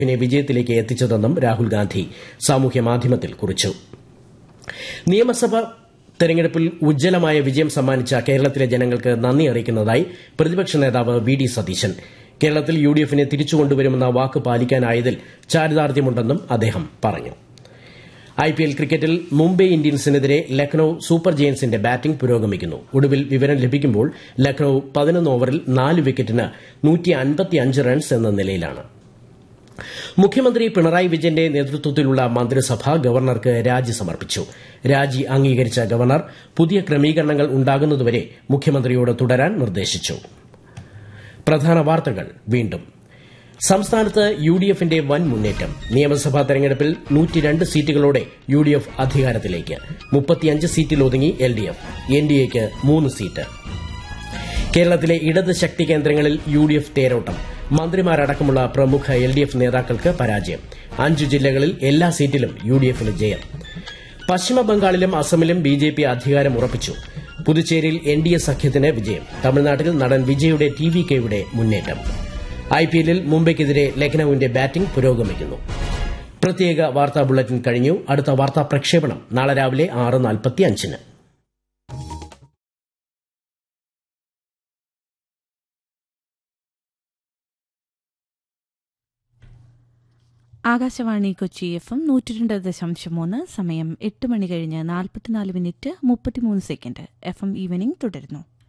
നെ വിജയത്തിലേക്ക് എത്തിച്ചതെന്നും രാഹുൽ ഗാന്ധി സാമൂഹ്യ മാധ്യമത്തിൽ കുറിച്ചു നിയമസഭ തെരഞ്ഞെടുപ്പിൽ ഉജ്ജ്വലമായ വിജയം സമ്മാനിച്ച കേരളത്തിലെ ജനങ്ങൾക്ക് നന്ദി അറിയിക്കുന്നതായി പ്രതിപക്ഷ നേതാവ് വി ഡി സതീശൻ കേരളത്തിൽ യു ഡി എഫിനെ തിരിച്ചുകൊണ്ടുവരുമെന്ന വാക്ക് പാലിക്കാനായതിൽ ചാരിതാർത്ഥ്യമുണ്ടെന്നും അദ്ദേഹം പറഞ്ഞു ഐ പി എൽ ക്രിക്കറ്റിൽ മുംബൈ ഇന്ത്യൻസിനെതിരെ ലക്നൌ സൂപ്പർ ജയൻസിന്റെ ബാറ്റിംഗ് പുരോഗമിക്കുന്നു ഒടുവിൽ വിവരം ലഭിക്കുമ്പോൾ ലക്നൌ പതിനൊന്ന് ഓവറിൽ നാല് വിക്കറ്റിന് റൺസ് എന്ന നിലയിലാണ് മുഖ്യമന്ത്രി പിണറായി വിജയന്റെ നേതൃത്വത്തിലുള്ള മന്ത്രിസഭ ഗവർണർക്ക് രാജി സമർപ്പിച്ചു രാജി അംഗീകരിച്ച ഗവർണർ പുതിയ ക്രമീകരണങ്ങൾ ഉണ്ടാകുന്നതുവരെ മുഖ്യമന്ത്രിയോട് തുടരാൻ നിർദ്ദേശിച്ചു പ്രധാന വാർത്തകൾ വീണ്ടും സംസ്ഥാനത്ത് യു ഡി എഫിന്റെ വൻ മുന്നേറ്റം നിയമസഭാ തെരഞ്ഞെടുപ്പിൽ നൂറ്റിരണ്ട് സീറ്റുകളോടെ യു ഡി എഫ് അധികാരത്തിലേക്ക് മുപ്പത്തിയഞ്ച് സീറ്റിൽ ഒതുങ്ങി L D F N D എക്ക് മൂന്ന് സീറ്റ് കേരളത്തിലെ ഇടത് ശക്തി കേന്ദ്രങ്ങളിൽ യു ഡി എഫ് തേരോട്ടം മന്ത്രിമാരടക്കമുള്ള പ്രമുഖ എൽ ഡി എഫ് നേതാക്കൾക്ക് പരാജയം അഞ്ചു ജില്ലകളിൽ എല്ലാ സീറ്റിലും യു ഡി എഫിന് ജയം പശ്ചിമബംഗാളിലും അസമിലും ബി ജെ പി അധികാരം ഉറപ്പിച്ചു പുതുച്ചേരിയിൽ എൻ ഡി എ സഖ്യത്തിന് വിജയം തമിഴ്നാട്ടിൽ നടൻ വിജയുടെ ടി വി കെയുടെ മുന്നേറ്റം ഐ പി എല്ലിൽ മുംബൈക്കെതിരെ ലക്നൌവിന്റെ ബാറ്റിംഗ് പുരോഗമിക്കുന്നു പ്രത്യേക വാർത്താ ബുള്ളറ്റിൻ കഴിഞ്ഞു അടുത്ത വാർത്താ പ്രക്ഷേപണം നാളെ രാവിലെ ആറ് നാൽപ്പത്തിയഞ്ചിന് ആകാശവാണി കൊച്ചി എഫ് എം നൂറ്റി രണ്ട് ദശാംശം മൂന്ന് സമയം എട്ട് മണി കഴിഞ്ഞ് നാൽപ്പത്തിനാല് മിനിറ്റ് മുപ്പത്തിമൂന്ന് സെക്കൻഡ് എഫ് എം ഈവനിംഗ് തുടരുന്നു